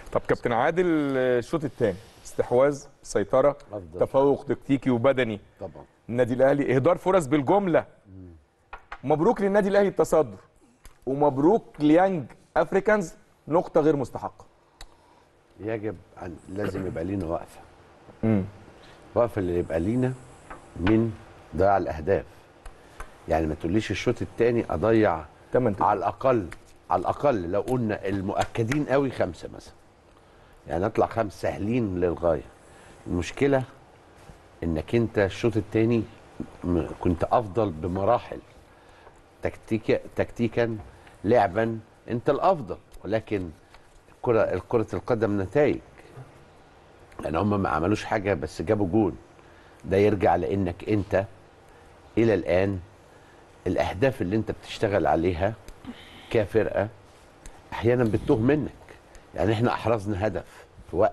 طب كابتن عادل الشوط الثاني استحواذ سيطره أفضل. تفوق تكتيكي وبدني طبعا النادي الاهلي اهدار فرص بالجمله مبروك للنادي الاهلي التصدر ومبروك ليانج افريكانز نقطه غير مستحقه يجب أن لازم يبقى لينا وقفه وقفه اللي يبقى لينا من ضياع الاهداف يعني ما تقوليش الشوط الثاني اضيع تمن على الاقل على الاقل لو قلنا المؤكدين قوي خمسه مثلا يعني اطلع خمس سهلين للغايه المشكله انك انت الشوط الثاني كنت افضل بمراحل تكتيكا تكتيكا لعبا انت الافضل ولكن كرة كرة القدم نتائج يعني هم ما عملوش حاجة بس جابوا جون ده يرجع لانك انت الى الان الاهداف اللي انت بتشتغل عليها كفرقة احيانا بتتوه منك يعني احنا احرزنا هدف في وقت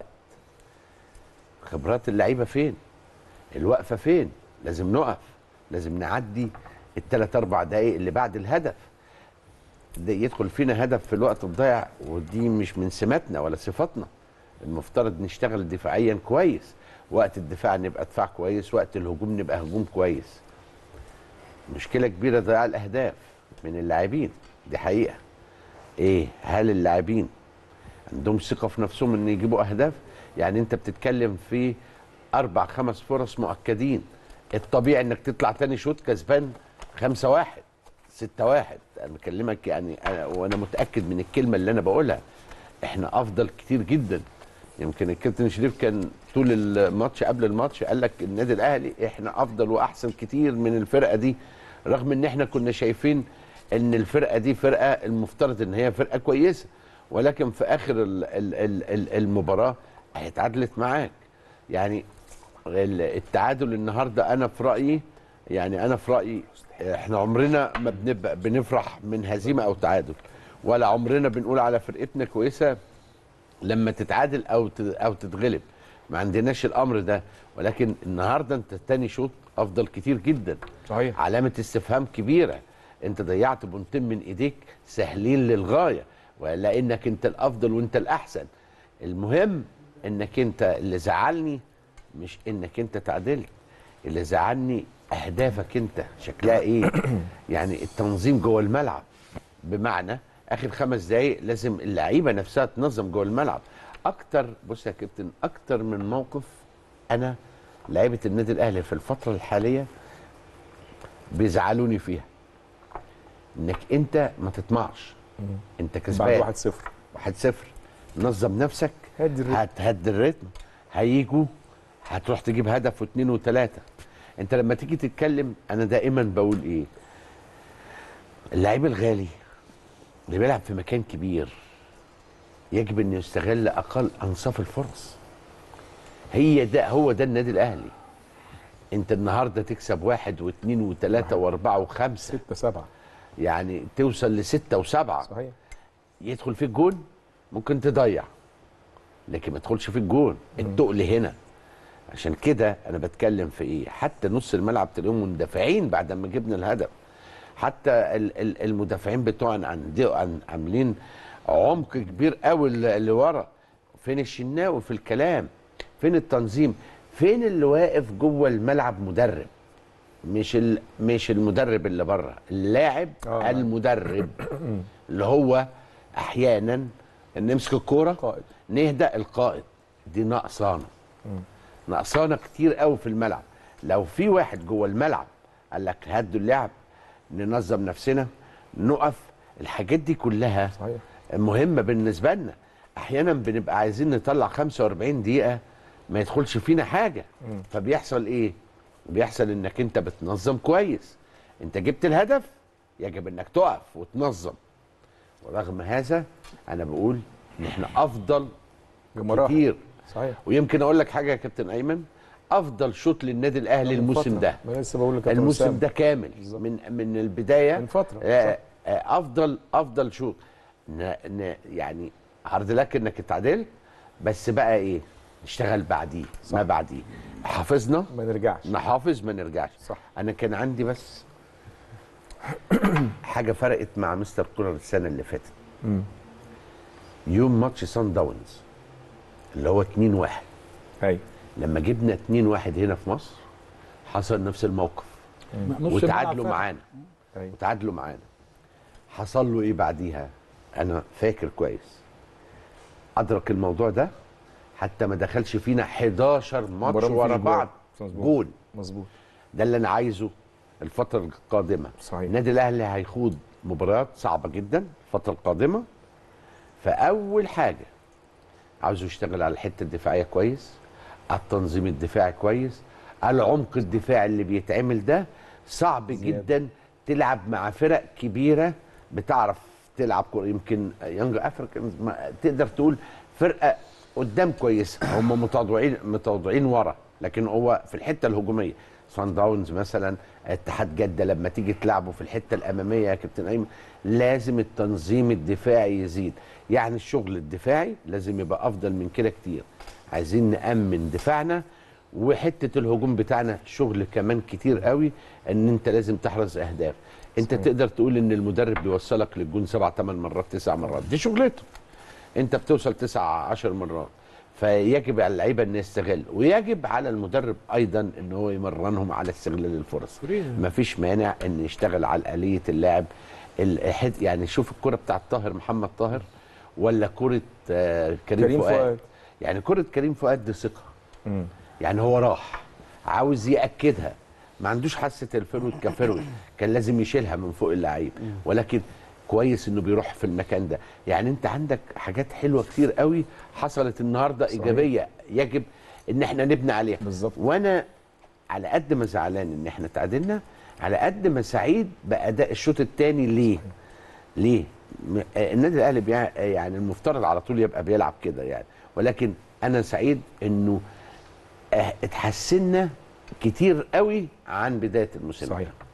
خبرات اللعيبة فين الوقفة فين لازم نقف لازم نعدي الثلاث اربع دقايق اللي بعد الهدف ده يدخل فينا هدف في الوقت الضايع ودي مش من سماتنا ولا صفاتنا المفترض نشتغل دفاعيا كويس وقت الدفاع نبقى دفاع كويس وقت الهجوم نبقى هجوم كويس مشكلة كبيرة ضياع الأهداف من اللاعبين دي حقيقة إيه هل اللاعبين عندهم ثقة في نفسهم إن يجيبوا أهداف يعني أنت بتتكلم في أربع خمس فرص مؤكدين الطبيعي إنك تطلع تاني شوط كسبان خمسة واحد ستة واحد أنا بكلمك يعني أنا وأنا متأكد من الكلمة اللي أنا بقولها إحنا أفضل كتير جدا يمكن الكابتن شريف كان طول الماتش قبل الماتش قال لك النادي الاهلي احنا افضل واحسن كتير من الفرقه دي رغم ان احنا كنا شايفين ان الفرقه دي فرقه المفترض ان هي فرقه كويسه ولكن في اخر ال- ال- ال- ال- المباراه هي اتعادلت معاك يعني ال- التعادل النهارده انا في رايي يعني انا في رايي احنا عمرنا ما بنبقى بنفرح من هزيمه او تعادل ولا عمرنا بنقول على فرقتنا كويسه لما تتعادل او ت- او تتغلب ما عندناش الامر ده ولكن النهارده انت تاني شوط افضل كتير جدا صحيح علامه استفهام كبيره انت ضيعت بنتين من ايديك سهلين للغايه ولانك انت الافضل وانت الاحسن المهم انك انت اللي زعلني مش انك انت تعادلت اللي زعلني اهدافك انت شكلها ايه يعني التنظيم جوه الملعب بمعنى اخر خمس دقايق لازم اللعيبه نفسها تنظم جوه الملعب اكتر بص يا كابتن اكتر من موقف انا لعيبه النادي الاهلي في الفتره الحاليه بيزعلوني فيها انك انت ما تطمعش انت بعد كسبان 1-0 واحد صفر نظم نفسك هدي الريتم. هتهدي الريتم هيجوا هتروح تجيب هدف واثنين وثلاثه انت لما تيجي تتكلم انا دائما بقول ايه اللعيب الغالي اللي بيلعب في مكان كبير يجب ان يستغل اقل انصاف الفرص هي ده هو ده النادي الاهلي انت النهارده تكسب واحد واثنين وثلاثه واربعه وخمسه 6 7 يعني توصل لسته وسبعه صحيح يدخل فيك جون ممكن تضيع لكن ما تدخلش فيك جون التقل هنا عشان كده انا بتكلم في ايه حتى نص الملعب تلاقيهم مندفعين بعد ما جبنا الهدف حتى ال- ال- المدافعين بتوعنا عند- عن- عاملين عمق كبير قوي اللي اللي ورا فين الشناوي في الكلام فين التنظيم فين اللي واقف جوه الملعب مدرب مش ال... مش المدرب اللي بره اللاعب آه. المدرب اللي هو احيانا نمسك الكوره قائد. نهدى القائد دي نقصانه نقصانه كتير قوي في الملعب لو في واحد جوه الملعب قال لك هدوا اللعب ننظم نفسنا نقف الحاجات دي كلها صحيح مهمه بالنسبه لنا احيانا بنبقى عايزين نطلع 45 دقيقه ما يدخلش فينا حاجه فبيحصل ايه بيحصل انك انت بتنظم كويس انت جبت الهدف يجب انك تقف وتنظم ورغم هذا انا بقول ان احنا افضل بمراحل كتير صحيح ويمكن اقول لك حاجه يا كابتن ايمن افضل شوط للنادي الاهلي من الموسم فترة. ده ما أنا لسه بقول لك يا كابتن الموسم أسامة. ده كامل بالظبط. من من البدايه من فترة، آه صح. آه افضل افضل شوط ن ن يعني عرض لك انك اتعادلت بس بقى ايه نشتغل بعديه ما بعديه حافظنا ما نرجعش نحافظ ما نرجعش صح. انا كان عندي بس حاجه فرقت مع مستر كولر السنه اللي فاتت يوم ماتش سان داونز اللي هو 2 1 ايوه لما جبنا 2 1 هنا في مصر حصل نفس الموقف نص وتعادلوا الملعب معانا ايوه وتعادلوا معانا حصل له ايه بعديها انا فاكر كويس ادرك الموضوع ده حتى ما دخلش فينا 11 ماتش مباراة مفيش ورا جول. بعض مظبوط. جول مظبوط ده اللي انا عايزه الفتره القادمه صحيح. النادي الاهلي هيخوض مباريات صعبه جدا الفتره القادمه فاول حاجه عاوزه يشتغل على الحته الدفاعيه كويس التنظيم الدفاعي كويس العمق الدفاعي اللي بيتعمل ده صعب زيادة. جدا تلعب مع فرق كبيره بتعرف تلعب كورة يمكن يانج افريكانز تقدر تقول فرقه قدام كويسه هم متواضعين متواضعين ورا لكن هو في الحته الهجوميه سان داونز مثلا اتحاد جده لما تيجي تلعبه في الحته الاماميه يا كابتن ايمن لازم التنظيم الدفاعي يزيد يعني الشغل الدفاعي لازم يبقى افضل من كده كتير عايزين نامن دفاعنا وحته الهجوم بتاعنا شغل كمان كتير قوي ان انت لازم تحرز اهداف انت صحيح. تقدر تقول ان المدرب بيوصلك للجون سبع ثمان مرات تسع مرات دي شغلته انت بتوصل تسع عشر مرات فيجب على اللعيبه ان يستغل ويجب على المدرب ايضا ان هو يمرنهم على استغلال الفرص مفيش مانع ان يشتغل على اليه اللاعب الحد يعني شوف الكره بتاعت طاهر محمد طاهر ولا كره آه، كريم, كريم فؤاد. فؤاد. يعني كره كريم فؤاد دي ثقه مم. يعني هو راح عاوز ياكدها ما عندوش حاسه الفرود كفرود كان لازم يشيلها من فوق اللعيب ولكن كويس انه بيروح في المكان ده يعني انت عندك حاجات حلوه كتير قوي حصلت النهارده صحيح. ايجابيه يجب ان احنا نبني عليها بالظبط. وانا على قد ما زعلان ان احنا تعادلنا على قد ما سعيد باداء الشوط الثاني ليه ليه م- آه، النادي الاهلي بيع... آه، يعني المفترض على طول يبقى بيلعب كده يعني ولكن انا سعيد انه آه، اتحسنا كتير قوي عن بدايه الموسم صحيح